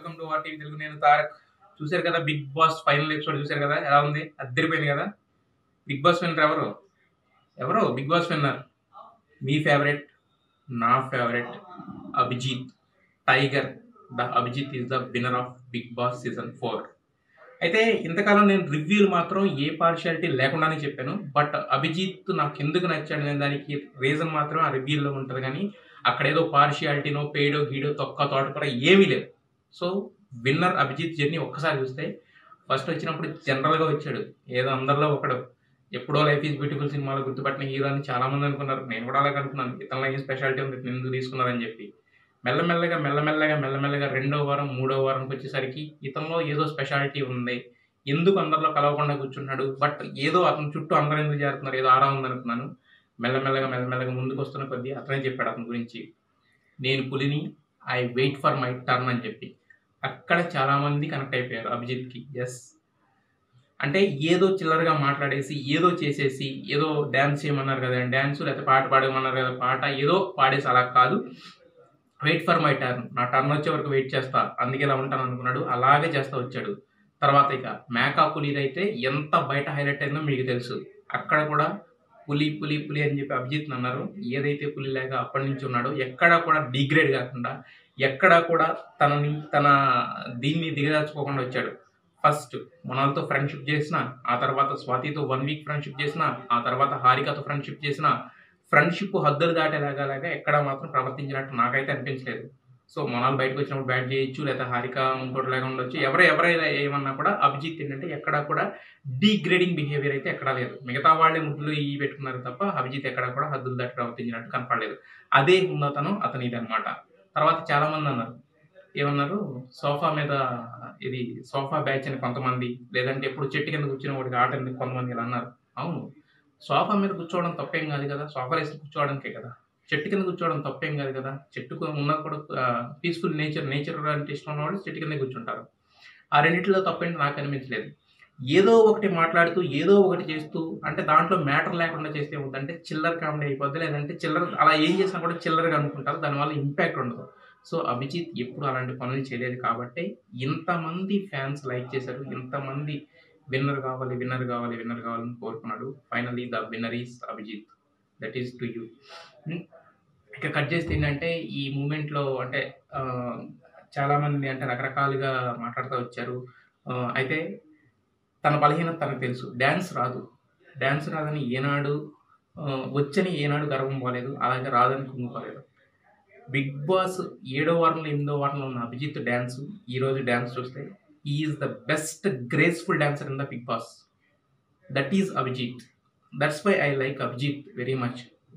Welcome to TV Telugu నేను తారక్ చూశారు కదా బిగ్ బాస్ ఫైనల్ ఎపిసోడ్ చూశారు కదా ఎలా ఉంది అద్దరిపోయింది కదా బిగ్ బాస్ విన్నర్ ఎవరు ఎవరు బిగ్ బాస్ విన్నర్ మీ ఫేవరెట్ నా favourite Abhijeet tiger the Abhijeet is the winner of big boss season four అయితే ఇంతకాలం నేను రివ్యూలు మాత్రం ఏ పార్షియాలిటీ లేకుండానే చెప్పాను బట్ అభిజిత్ నాకు ఎందుకు నచ్చాడు అనే దానికి రీజన్ మాత్రం ఆ రివ్యూలో ఉంటుంది కానీ అక్కడ ఏదో పార్షియాలిటీనో పేడో గీడో తొక్క తోట కూడా ఏమీ లేదు సో విన్నర్ అభిజిత్ జర్నీ ఒక్కసారి చూస్తే ఫస్ట్ వచ్చినప్పుడు జనరల్గా వచ్చాడు ఏదో అందరిలో ఒకడు ఎప్పుడో లైఫ్ ఈజ్ బ్యూటిఫుల్ సినిమాలో గుర్తుపట్టిన హీరో అని చాలా మంది అనుకున్నారు నేను కూడా అలాగే అనుకున్నాను ఇతనిలో ఏం స్పెషాలిటీ ఉంది ఇతను ఎందుకు తీసుకున్నారని చెప్పి మెల్లమెల్లగా మెల్లమెల్లగా మెల్లమెల్లగా రెండో వారం మూడో వారంకి వచ్చేసరికి ఇతనిలో ఏదో స్పెషాలిటీ ఉంది ఎందుకు అందరిలో కలవకుండా కూర్చున్నాడు బట్ ఏదో అతని చుట్టూ అందరూ ఎందుకు చేరుతున్నారు ఏదో ఆరా ఉందనుకున్నాను మెల్లమెల్లగా మెల్లమెల్లగా ముందుకు వస్తున్న కొద్దీ అతనే చెప్పాడు అతని గురించి నేను పులిని I wait for my turn అని చెప్పి అక్కడ చాలామంది కనెక్ట్ అయిపోయారు అభిజిత్కి ఎస్ అంటే ఏదో చిల్లరగా మాట్లాడేసి ఏదో చేసేసి ఏదో డ్యాన్స్ చేయమన్నారు కదా డ్యాన్స్ లేకపోతే పాట పాడమన్నారు కదా పాట ఏదో పాడేసి అలా కాదు వెయిట్ ఫర్ మై టర్న్ నా టర్న్ వచ్చే వరకు వెయిట్ చేస్తా అందుకే ఇలా ఉంటాను అనుకున్నాడు అలాగే చేస్తా వచ్చాడు తర్వాత ఇక మేకా పులిది అయితే ఎంత బయట హైలైట్ అయిందో మీకు తెలుసు అక్కడ కూడా పులి పులి పులి అని చెప్పి అభిజిత్ అన్నారు ఏదైతే పులి లేక అప్పటి నుంచి ఉన్నాడో ఎక్కడా కూడా డిగ్రేడ్ కాకుండా ఎక్కడా కూడా తనని తన దీన్ని దిగదాచుకోకుండా వచ్చాడు ఫస్ట్ మనలతో ఫ్రెండ్షిప్ చేసిన ఆ తర్వాత స్వాతితో వన్ వీక్ ఫ్రెండ్షిప్ చేసిన ఆ తర్వాత హారికతో ఫ్రెండ్షిప్ చేసిన ఫ్రెండ్షిప్ హద్దులు దాటేలాగా లాగా ఎక్కడ మాత్రం ప్రవర్తించినట్టు నాకైతే అనిపించలేదు సో మనాలు బయటకు వచ్చినప్పుడు బ్యాట్ చేయొచ్చు లేదా హారిక ఇంకోటి లాగా ఉండొచ్చు ఎవరు ఎవరైనా ఏమన్నా కూడా అభిజిత్ ఏంటంటే ఎక్కడా కూడా డీగ్రేడింగ్ బిహేవియర్ అయితే ఎక్కడా లేదు మిగతా వాళ్ళే ముద్దులు ఇవి పెట్టుకున్నారు తప్ప అభిజిత్ ఎక్కడా కూడా హద్దులు దాటి ప్రవర్తించినట్టు కనపడలేదు అదే ఉందతను అతని ఇది అనమాట తర్వాత చాలా మంది అన్నారు ఏమన్నారు సోఫా మీద ఇది సోఫా బ్యాచ్ అని కొంతమంది లేదంటే ఎప్పుడు చెట్టు కింద కూర్చున్న వాడికి ఆట ఎందుకు కొంతమంది ఇలా అన్నారు అవును సోఫా మీద కూర్చోవడం తప్పేం కాదు కదా సోఫా వేసి కూర్చోవడానికే కదా చెట్టు కింద కూర్చోవడం తప్పేం కాదు కదా చెట్టు ఉన్నది కూడా పీస్ఫుల్ నేచర్ నేచర్ అంటే ఇష్టం ఉన్నవాళ్ళు చెట్టు కింద కూర్చుంటారు ఆ రెండింటిలో తప్పేంటి నాకు అనిపించలేదు ఏదో ఒకటి మాట్లాడుతూ ఏదో ఒకటి చేస్తూ అంటే దాంట్లో మ్యాటర్ లేకుండా చేస్తే ఏమవుతుందంటే చిల్లర కామెడీ అయిపోద్ది లేదంటే చిల్లర అలా ఏం చేసినా కూడా చిల్లరగా అనుకుంటారు దానివల్ల ఇంపాక్ట్ ఉండదు సో అభిజిత్ ఎప్పుడు అలాంటి పనులు చేయలేదు కాబట్టి ఇంతమంది ఫ్యాన్స్ లైక్ చేశారు ఇంతమంది విన్నర్ కావాలి విన్నర్ కావాలి విన్నర్ కావాలని కోరుకున్నాడు finally the winner is Abhijeet that is to you ఇక కట్ చేస్తే ఏంటంటే ఈ మూమెంట్లో అంటే చాలామంది అంటే రకరకాలుగా మాట్లాడుతూ వచ్చారు అయితే తన బలహీనత తనకు తెలుసు డ్యాన్స్ రాదు డ్యాన్స్ రాదని ఏనాడు వచ్చని ఏనాడు గర్వం పోలేదు అలాగే రాదని కుంగిపోలేదు బిగ్ బాస్ ఏడో వారంలో ఎనిమిదో వారంలో ఉన్న అభిజిత్ డ్యాన్స్ ఈరోజు డ్యాన్స్ చూస్తే is the best graceful dancer in the big boss that is Abhijeet that's why I like Abhijeet very much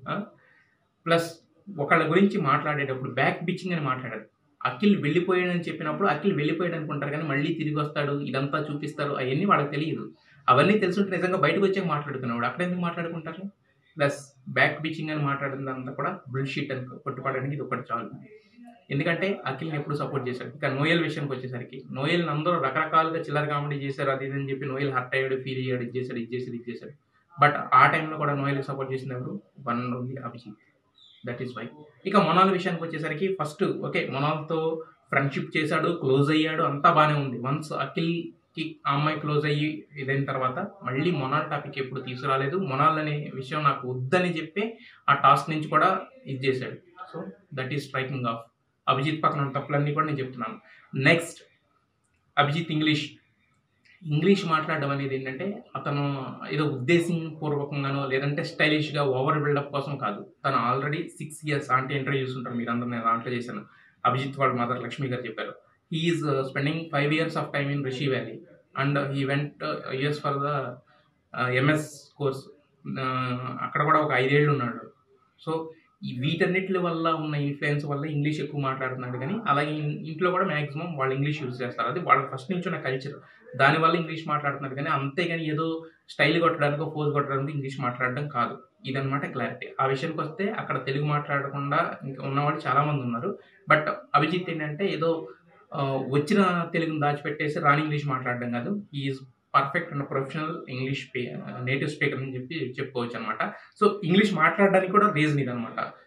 plus ఒకళ్ళ గురించి మాట్లాడేటప్పుడు బ్యాక్ బిచ్చింగ్ అని మాట్లాడారు అఖిల్ వెళ్ళిపోయాడని చెప్పినప్పుడు అఖిల్ వెళ్ళిపోయాడు అనుకుంటారు కానీ మళ్ళీ తిరిగి వస్తాడు ఇదంతా చూపిస్తారు అవన్నీ వాళ్ళకి తెలియదు అవన్నీ తెలుసుంటే నిజంగా బయటకు వచ్చాక మాట్లాడుకునేవాడు అక్కడ ఎందుకు మాట్లాడుకుంటారు ప్లస్ బ్యాక్ బిచ్చింగ్ అని మాట్లాడిందంతా కూడా బుల్షీట్ అని కొట్టుకోవడానికి ఇది ఒకటి చాలు ఎందుకంటే అఖిల్ని ఎప్పుడు సపోర్ట్ చేశాడు ఇక నోయల్ విషయానికి వచ్చేసరికి నోయల్ని అందరూ రకరకాలుగా చిల్లర కామెడీ చేశారు అది ఇది అని చెప్పి నోయల్ హర్ట్ అయ్యాడు ఫీల్ అయ్యాడు ఇది చేశాడు ఇది చేశాడు ఇది చేశాడు బట్ ఆ టైంలో కూడా నోయల్కి సపోర్ట్ చేసిన ఎవరు one only Abhijeet that is why ఇక మొనాల్ విషయానికి వచ్చేసరికి ఫస్ట్ ఓకే మొనాల్తో ఫ్రెండ్షిప్ చేశాడు క్లోజ్ అయ్యాడు అంతా బాగానే ఉంది వన్స్ అఖిల్కి ఆ అమ్మాయి క్లోజ్ అయ్యి ఇదైన తర్వాత మళ్ళీ మొనాల్ టాపిక్ ఎప్పుడు తీసుకురాలేదు మొనాల్ అనే విషయం నాకు వద్దని చెప్పి ఆ టాస్క్ నుంచి కూడా ఇది చేశాడు so that is striking of Abhijeet పక్కన ఉన్న తప్పులన్నీ కూడా నేను చెప్తున్నాను నెక్స్ట్ అభిజిత్ ఇంగ్లీష్ ఇంగ్లీష్ మాట్లాడడం అనేది ఏంటంటే అతను ఏదో ఉద్దేశపూర్వకంగానో లేదంటే స్టైలిష్గా ఓవర్ బిల్డప్ కోసం కాదు తను ఆల్రెడీ సిక్స్ ఇయర్స్ అంటే ఇంటర్వ్యూ చూస్తుంటారు మీరు అందరూ నేను దాంట్లో చేశాను అభిజిత్ వాళ్ళ మదర్ లక్ష్మి గారు చెప్పారు he is spending five years of time in Rishi valley and he went years for the MS course అక్కడ కూడా ఒక ఐదేళ్ళు ఉన్నాడు సో ఈ వీటన్నిటి వల్ల ఉన్న ఇన్ఫ్లుయెన్స్ వల్ల ఇంగ్లీష్ ఎక్కువ మాట్లాడుతున్నాడు కానీ అలాగే ఇంట్లో కూడా మ్యాక్సిమం వాళ్ళు ఇంగ్లీష్ యూజ్ చేస్తారు అది వాళ్ళ ఫస్ట్ నుంచి ఉన్న కల్చర్ దానివల్ల ఇంగ్లీష్ మాట్లాడుతున్నారు కానీ అంతేగాని ఏదో స్టైల్ కొట్టడానికి పోజ్ కొట్టడానికి ఇంగ్లీష్ మాట్లాడడం కాదు ఇదనమాట క్లారిటీ ఆ విషయానికి వస్తే అక్కడ తెలుగు మాట్లాడకుండా ఇంకా ఉన్నవాళ్ళు చాలామంది ఉన్నారు బట్ అభిజిత్ ఏంటంటే ఏదో వచ్చిన తెలుగుని దాచిపెట్టేసి రాని ఇంగ్లీష్ మాట్లాడడం కాదు is perfect and professional English native speaker అని చెప్పి చెప్పుకోవచ్చు అనమాట సో ఇంగ్లీష్ మాట్లాడడానికి కూడా రీజన్ ఇదనమాట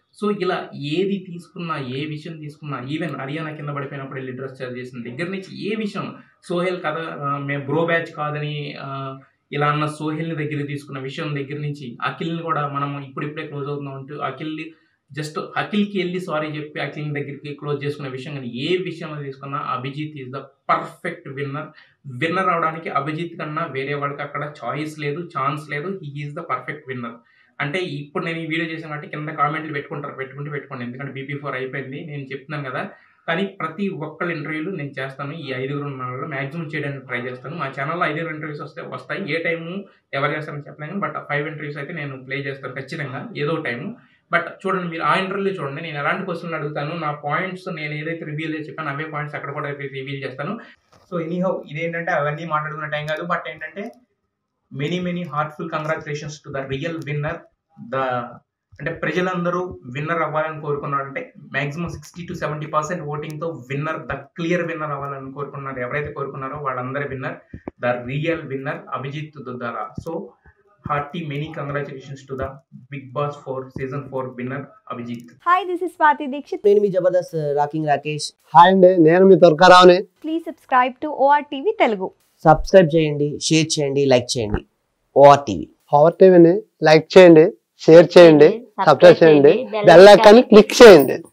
సో ఇలా ఏది తీసుకున్నా ఏ విషయం తీసుకున్నా ఈవెన్ హర్యానా కింద పడిపోయినప్పుడు వెళ్ళి డ్రెస్ చేసిన దగ్గర నుంచి ఏ విషయం సోహెల్ కథ ఆ, మేము బ్రో బ్యాచ్ కాదని ఆ, ఇలా అన్న సోహెల్ని దగ్గర తీసుకున్న విషయం దగ్గర నుంచి అఖిల్ని కూడా మనం ఇప్పుడిప్పుడే క్లోజ్ అవుతున్నాం అంటూ అఖిల్ జస్ట్ అఖిల్కి వెళ్ళి సారీ చెప్పి అఖిల్ని దగ్గరికి క్లోజ్ చేసుకున్న విషయం కానీ ఏ విషయంలో తీసుకున్నా Abhijeet is the perfect winner winner అవడానికి అభిజిత్ కన్నా వేరే వాడికి అక్కడ చాయిస్ లేదు ఛాన్స్ లేదు he is the perfect winner అంటే ఇప్పుడు నేను ఈ వీడియో చేసాను కాబట్టి కింద కామెంట్లు పెట్టుకుంటారు పెట్టుకుంటే పెట్టుకోండి ఎందుకంటే బీపీ ఫోర్ అయిపోయింది నేను చెప్తున్నాను కదా కానీ ప్రతి ఒక్కళ్ళ ఇంటర్వ్యూలు నేను చేస్తాను ఈ ఐదుగురు నెలల్లో మ్యాక్సిమం చేయడానికి ట్రై చేస్తాను మా ఛానల్లో ఐదుగురు ఇంటర్వ్యూస్ వస్తే వస్తాయి ఏ టైము ఎవరు చేస్తారని చెప్పలేను బట్ ఫైవ్ ఇంటర్వ్యూస్ అయితే నేను ప్లే చేస్తాను ఖచ్చితంగా ఏదో టైము బట్ చూడండి మీరు ఆ ఇంటర్వ్యూలో చూడండి నేను ఎలాంటి క్వశ్చన్లు అడుగుతాను నా పాయింట్స్ నేను ఏదైతే రివీల్ చేసి చెప్పాను అవే పాయింట్స్ అక్కడ కూడా రివీల్ చేస్తాను సో ఎనీహౌ ఇదేంటంటే అవన్నీ మాట్లాడుకునే టైం కాదు బట్ ఏంటంటే many many heartful congratulations to the real winner the అంటే ప్రజలందరూ విన్నర్ అవ్వాలని కోరుకున్నారు అంటే maximum sixty to seventy percent ఓటింగ్తో విన్నర్ ద క్లియర్ విన్నర్ అవ్వాలని కోరుకున్నారు ఎవరైతే కోరుకున్నారో వాళ్ళందరి winner the real winner Abhijeet Duddala so hearty many congratulations to the big boss four season four winner Abhijeet Hi, this is Swati Dikshit. నేను మీ జబర్దస్త్ రాకింగ్ రాకేష్ హాయ్ అండి నేను మీ త్వరకరావుని Please subscribe to ORTV Telugu. Subscribe చేయండి షేర్ చేయండి లైక్ చేయండి OR TV power టీవీని లైక్ చేయండి షేర్ చేయండి సబ్స్క్రైబ్ చేయండి బెల్ ఐకాన్ క్లిక్ చేయండి